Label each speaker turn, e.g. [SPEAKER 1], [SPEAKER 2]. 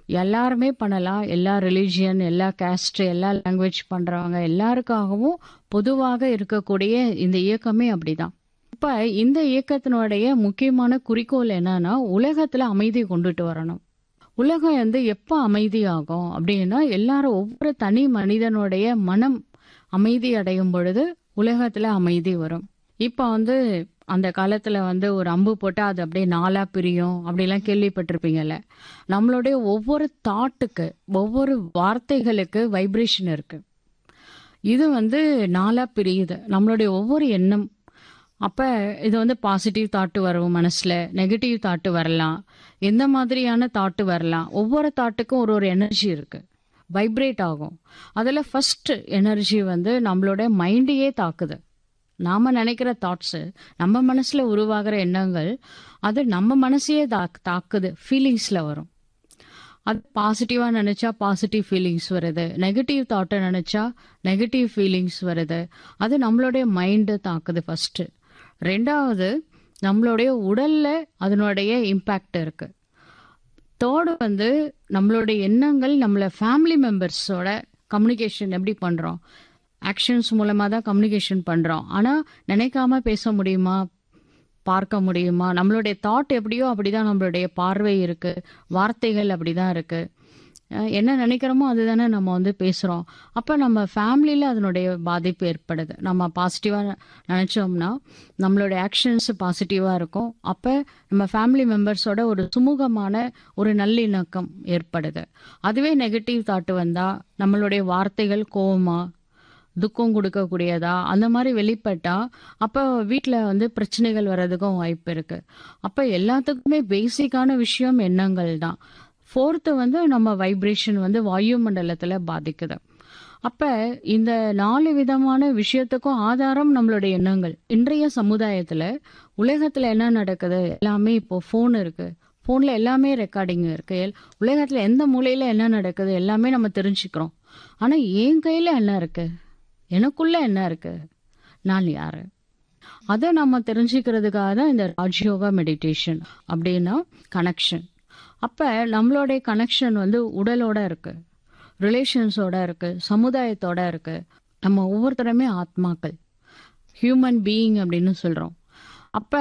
[SPEAKER 1] எல்லாருமே பண்ணலாம் எல்லா ரிலீஜியன் எல்லா கேஸ்ட் எல்லா லாங்குவேஜ் பண்றவங்க எல்லாருக்காகவும் பொதுவாக இருக்கக்கூடிய இந்த இயக்கமே அப்படிதான் இப்ப இந்த இயக்கத்தினுடைய முக்கியமான குறிக்கோள் என்னன்னா உலகத்துல அமைதி கொண்டுட்டு வரணும் உலகம் வந்து எப்ப அமைதியாகும் அப்படின்னா எல்லாரும் ஒவ்வொரு தனி மனிதனுடைய மனம் அமைதி அடையும் பொழுது உலகத்துல அமைதி வரும் இப்ப வந்து அந்த காலத்துல வந்து ஒரு அம்பு போட்டா அது அப்படியே நாலா பிரியும் அப்படிலாம் கேள்விப்பட்டிருப்பீங்கல்ல நம்மளுடைய ஒவ்வொரு தாட்டுக்கு ஒவ்வொரு வார்த்தைகளுக்கு வைப்ரேஷன் இருக்கு இது வந்து நாலா பிரியுது நம்மளுடைய ஒவ்வொரு எண்ணம் அப்ப இது வந்து பாசிட்டிவ் தாட்டு வரும் மனசுல நெகட்டிவ் தாட்டு வரலாம் எந்த மாதிரியான தாட்டு வரலாம் ஒவ்வொரு தாட்டுக்கும் ஒரு ஒரு எனர்ஜி இருக்கு வைப்ரேட் ஆகும் அதுல ஃபர்ஸ்ட் எனர்ஜி வந்து நம்மளோட மைண்டையே தாக்குது நாம நினைக்கிற தாட்ஸ் நம்ம மனசுல உருவாகிற எண்ணங்கள் அது நம்ம மனசையே தாக்கு தாக்குது ஃபீலிங்ஸ்ல வரும் அது பாசிட்டிவா நினைச்சா பாசிட்டிவ் ஃபீலிங்ஸ் வருது நெகட்டிவ் தாட்டை நினைச்சா நெகட்டிவ் ஃபீலிங்ஸ் வருது அது நம்மளுடைய மைண்டு தாக்குது ஃபர்ஸ்ட் ரெண்டாவது நம்மளுடைய உடல்ல அதனுடைய இம்பேக்ட் இருக்கு தேர்டு வந்து நம்மளுடைய எண்ணங்கள் நம்மள ஃபேமிலி மெம்பர்ஸோட கம்யூனிகேஷன் எப்படி பண்றோம் ஆக்ஷன்ஸ் மூலமா தான் கம்யூனிகேஷன் பண்றோம் ஆனா நினைக்காம பேச முடியுமா பார்க்க முடியுமா நம்மளுடைய தாட் எப்படியோ அப்படிதான் நம்மளுடைய பார்வை இருக்கு வார்த்தைகள் அப்படிதான் இருக்கு அஹ் என்ன நினைக்கிறோமோ அதுதானே நம்ம வந்து பேசுறோம் அப்ப நம்ம ஃபேமிலியில அதனுடைய பாதிப்பு ஏற்படுது நம்ம பாசிட்டிவா நினைச்சோம்னா நம்மளுடைய ஆக்ஷன்ஸ் பாசிட்டிவா இருக்கும் அப்ப நம்ம ஃபேமிலி மெம்பர்ஸோட ஒரு சுமூகமான ஒரு நல்லிணக்கம் ஏற்படுது அதுவே நெகட்டிவ் தாட் வந்தா நம்மளுடைய வார்த்தைகள் கோவமா துக்கம் கொடுக்கக்கூடியதா அந்த மாதிரி வெளிப்பட்டா அப்ப வீட்ல வந்து பிரச்சனைகள் வர்றதுக்கும் வாய்ப்பு இருக்கு அப்ப எல்லாத்துக்குமே பேசிக்கான விஷயம் எண்ணங்கள் தான் ஃபோர்த்து வந்து நம்ம வைப்ரேஷன் வந்து வாயு மண்டலத்துல பாதிக்குது அப்ப இந்த நாலு விதமான விஷயத்துக்கும் ஆதாரம் நம்மளுடைய எண்ணங்கள் இன்றைய சமுதாயத்துல உலகத்துல என்ன நடக்குது எல்லாமே இப்போ ஃபோன் இருக்கு ஃபோன்ல எல்லாமே ரெக்கார்டிங் இருக்கு எல்- உலகத்துல எந்த மூலையில என்ன நடக்குது எல்லாமே நம்ம தெரிஞ்சுக்கிறோம் ஆனா என் கையில என்ன இருக்கு எனக்குள்ள என்ன இருக்கு நான் யாரு அதை நம்ம தெரிஞ்சுக்கிறதுக்காக தான் இந்த ராஜயோகா மெடிடேஷன் அப்படின்னா கனெக்ஷன் அப்ப நம்மளுடைய கனெக்ஷன் வந்து உடலோட இருக்கு ரிலேஷன்ஸோட இருக்கு சமுதாயத்தோட இருக்கு நம்ம ஒவ்வொருத்தருமே ஆத்மாக்கள் ஹியூமன் பீயிங் அப்படின்னு சொல்றோம் அப்ப